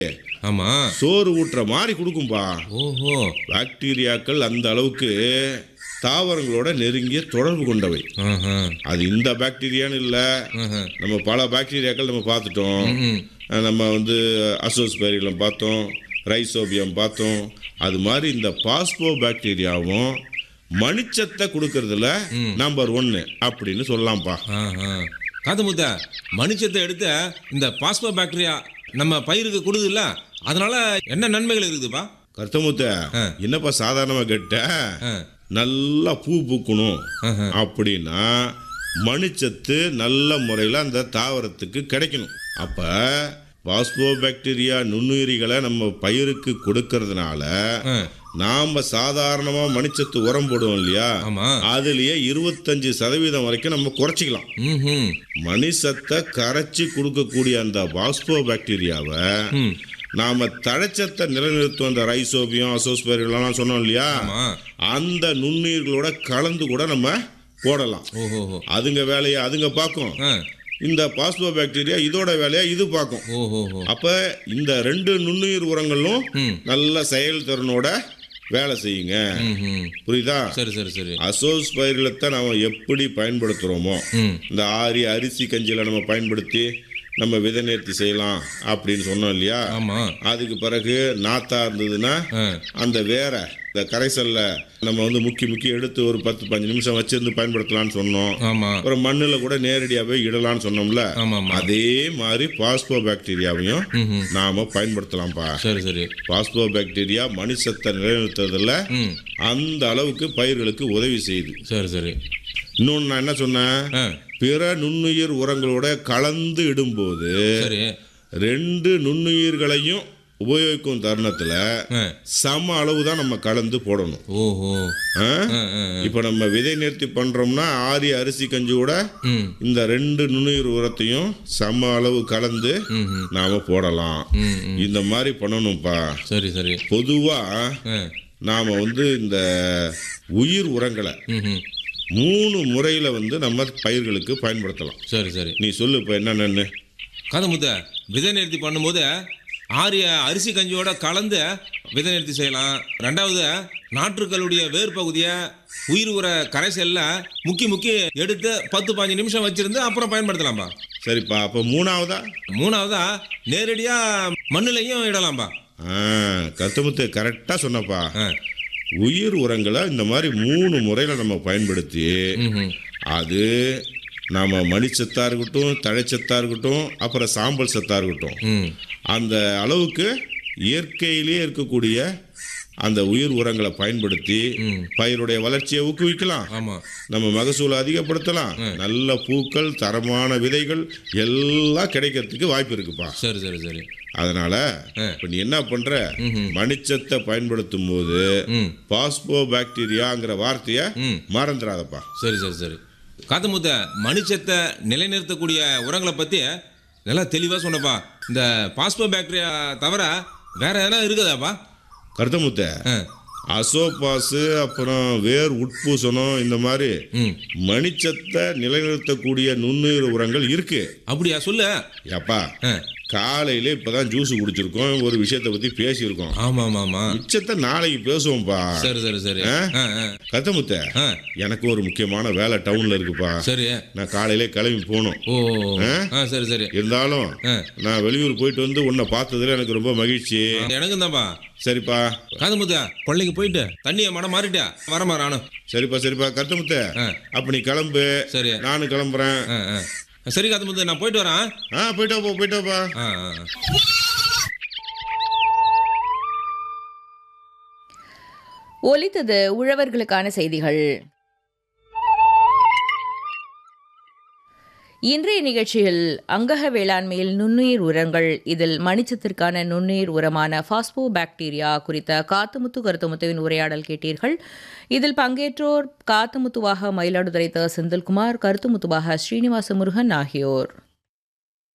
ஆமா சோறு ஊட்டுற மாதிரி கொடுக்கும்பா ஓஹோ பாக்டீரியாக்கள் அந்த அளவுக்கு தாவரங்களோட நெருங்கிய தொடர்பு கொண்டவை ஆஹா, அது இந்த பாக்டீரியான்னு இல்லை ஆஹா. நம்ம பல பாக்டீரியாக்கள் நம்ம பார்த்துட்டோம் ம், அஹ் நம்ம வந்து அசோஸ்பெரிலம் பார்த்தோம் ரைசோபியம் பார்த்தோம் அது மாதிரி இந்த பாஸ்போ பாக்டீரியாவும் மணிச்சத்தை கொடுக்கறதுல நம்பர் ஒன்னு அப்படின்னு சொல்லலாம்ப்பா ஆஹா. காத்து முத்த மனுஷத்தை எடுத்த இந்த பாஸ்போ பாக்டீரியா நம்ம பயிருக்கு கொடுக்குதுல்ல அதனால என்ன நன்மைகள் இருக்குதுப்பா கருத்தமுத்த ஆ. என்னப்பா சாதாரணமாக கேட்ட ஆ, நல்லா பூ பூக்கணும் ஆஹா. அப்படின்னா மணிச்சத்து நல்ல முறையில் அந்த தாவரத்துக்கு கிடைக்கணும் அப்போ பாஸ்போ பாக்டீரியா நுண்ணுயிரிகளை நம்ம பயிருக்கு கொடுக்கறதுனால ஆ, நாம் சாதாரணமாக மணிச்சத்து உரம் போடுவோம் இல்லையா ஆமா அதுலயே இருபத்தஞ்சு சதவீதம் வரைக்கும் நம்ம குறைச்சிக்கலாம் ம் மணிசத்தை கரைச்சி கொடுக்கக்கூடிய அந்த பாஸ்போ பாக்டீரியாவை ம் நாம தழைச்சத்தை நிலைநிறுத்தும் அந்த ரைசோபியம் அசோஸ்பெரிலாம் சொன்னோம் இல்லையா ஆமா அந்த நுண்ணுயிர்களோட கலந்து கூட நம்ம போடலாம் ஓஹோஹோ அதுங்க வேலையை அதுங்க பார்க்கும் ஆ இந்த பாஸ்போ பாக்டீரியா இதோட வேலையை இது பார்க்கும் ஓஹோஹோ அப்ப இந்த ரெண்டு நுண்ணுயிர் உரங்களும் ம் நல்ல செயல்திறனோட வேலை செய்யுங்க ம் ம் புரியுதா சரி சரி சரி அசோஸ் பயிர்களத்தை நாம எப்படி பயன்படுத்துகிறோமோ ம் இந்த ஆரி அரிசி கஞ்சியில் நம்ம பயன்படுத்தி நம்ம விதை நேர்த்தி செய்யலாம் அப்படின்னு சொன்னோம் இல்லையா ஆமா அதுக்கு பிறகு நாத்தா இருந்ததுன்னா ஆ அந்த வேற இந்த கரைசல்ல நம்ம வந்து முக்கி முக்கி எடுத்து ஒரு பத்து பஞ்சு நிமிஷம் வச்சிருந்து பயன்படுத்தலாம்னு சொன்னோம் ஆமா அப்புறம் மண்ணில் கூட நேரடியாகவே இடலாம்னு சொன்னோம்ல ஆமா ஆமா அதே மாதிரி பாஸ்போ பாக்டீரியாவையும் ம் ம் நாம பயன்படுத்தலாம்ப்பா சரி சரி பாஸ்போ பாக்டீரியா மனுஷத்தை நிலைநிறுத்துறதுல ம் அந்த அளவுக்கு பயிர்களுக்கு உதவி செய்யுது சரி சரி இன்னொன்று நான் என்ன சொன்னேன் ஆ பிற நுண்ணுயிர் உரங்களோட கலந்து இடும்போது சரி ரெண்டு நுண்ணுயிர்களையும் உபயோகிக்கும் தருணத்தில் ஆ சம அளவு தான் நம்ம கலந்து போடணும் ஓஹோ ஆ? ஆ ஆ ஆ. இப்போ நம்ம விதை நேர்த்தி பண்ணுறோம்னா ஆரிய அரிசி கஞ்சியோட ம் இந்த ரெண்டு நுண்ணுயிர் உரத்தையும் சம அளவு கலந்து ம் ம் நாம் போடலாம் ம் ம் இந்த மாதிரி பண்ணணும்ப்பா சரி சரி பொதுவாக ஆ நாம் வந்து இந்த உயிர் உரங்களை ம் ம் மூணு முறையில் வந்து நம்ம பயிர்களுக்கு பயன்படுத்தலாம் சரி சரி நீ சொல்லு இப்போ என்னென்னு கதை முத்த விதை நிறுத்தி பண்ணும்போது ஆரிய அரிசி கஞ்சியோட கலந்து விதை நிறுத்தி செய்யலாம் ரெண்டாவது நாற்றுக்களுடைய வேர் பகுதியை உயிர் உர கரைசல்ல முக்கி முக்கி எடுத்து பத்து பாஞ்சு நிமிஷம் வச்சிருந்து அப்புறம் பயன்படுத்தலாம்பா சரிப்பா அப்போ மூணாவதா மூணாவதா நேரடியா மண்ணுலையும் இடலாம்பா ஆ கருத்தமுத்து கரெக்டாக சொன்னப்பா ஆ. உயிர் உரங்களை இந்த மாதிரி மூணு முறையில் நம்ம பயன்படுத்தி ம்ஹும். அது நாம் மணிச்சத்தாக இருக்கட்டும் தழைச்சத்தாக இருக்கட்டும் அப்புறம் சாம்பல் சத்தாக இருக்கட்டும் ம் அந்த அளவுக்கு இயற்கையிலேயே இருக்கக்கூடிய அந்த உயிர் உரங்களை பயன்படுத்தி ம். பயிருடைய வளர்ச்சியை ஊக்குவிக்கலாம் ஆமா நம்ம மகசூலை அதிகப்படுத்தலாம் நல்ல பூக்கள் தரமான விதைகள் எல்லாம் கிடைக்கிறதுக்கு வாய்ப்பு இருக்குப்பா சரி சரி சரி அதனால இப்போ நீ என்ன பண்ற ம்ஹும். மணிச்சத்தை பயன்படுத்தும் போது ம் பாஸ்போ பாக்டீரியாங்கிற வார்த்தையை ம் மறந்துடாதப்பா சரி சரி சரி காத்தமுத்த மனுஷத்தை நிலைநிறுத்தக்கூடிய உரங்களை பற்றி நல்லா தெளிவாக சொன்னப்பா இந்த பாஸ்போ பாக்டீரியா தவிர வேற எதனா இருக்குதாப்பா கருத்தமுத்த ஆ அசோபாசு அப்புறம் வேர் உட்பூசணம் இந்த மாதிரி ம் மணிச்சத்தை நிலைநிறுத்தக்கூடிய நுண்ணுயிர் உரங்கள் இருக்கு அப்படியா சொல்லு ஏப்பா ஆ காலையில இப்பதான் ஜூஸ் குடிச்சிருக்கோம் ஒரு விஷயத்தை பத்தி பேசியிருக்கோம் ஆமாம் ஆமாம் ஆமாம் மிச்சத்தை நாளைக்கு பேசுவோம்ப்பா சரி சரி சரி ஆ? ஆ ஆ கத்தமுத்த ஆ எனக்கு ஒரு முக்கியமான வேலை டவுன்ல இருக்குப்பா சரி நான் காலையிலே கிளம்பி போகணும் ஓ ஆ சரி சரி இருந்தாலும் ஆ நான் வெளியூர் போயிட்டு வந்து உன்னை பார்த்ததுல எனக்கு ரொம்ப மகிழ்ச்சி எனக்கும் தான்ப்பா சரிப்பா காதமுத்த கொள்ளைக்கு போயிட்டு தண்ணியை மனம் மாறிட்டியா வரமா நானும் சரிப்பா சரிப்பா கருத்தமுத்த ஆ அப்ப நீ கிளம்பு சரி நானும் கிளம்புறேன் ஆ ஆ சரி காதமுத்த நான் போயிட்டு வரேன் ஆ போயிட்டா போ போயிட்டாப்பா ஆ ஆ ஆ. ஒலித்தது உழவர்களுக்கான செய்திகள் இன்றைய நிகழ்ச்சியில் அங்கக வேளாண்மையில் நுண்ணுயிர் உரங்கள் இதில் மணிச்சத்திற்கான நுண்ணுயிர் உரமான பாஸ்போ பாக்டீரியா குறித்த காத்துமுத்து கருத்துமுத்துவின் உரையாடல் கேட்டீர்கள் இதில் பங்கேற்றோர் காத்துமுத்துவாக மயிலாடுதுறை த செந்தில்குமார் கருத்துமுத்துவாக ஸ்ரீனிவாச முருகன் ஆகியோர்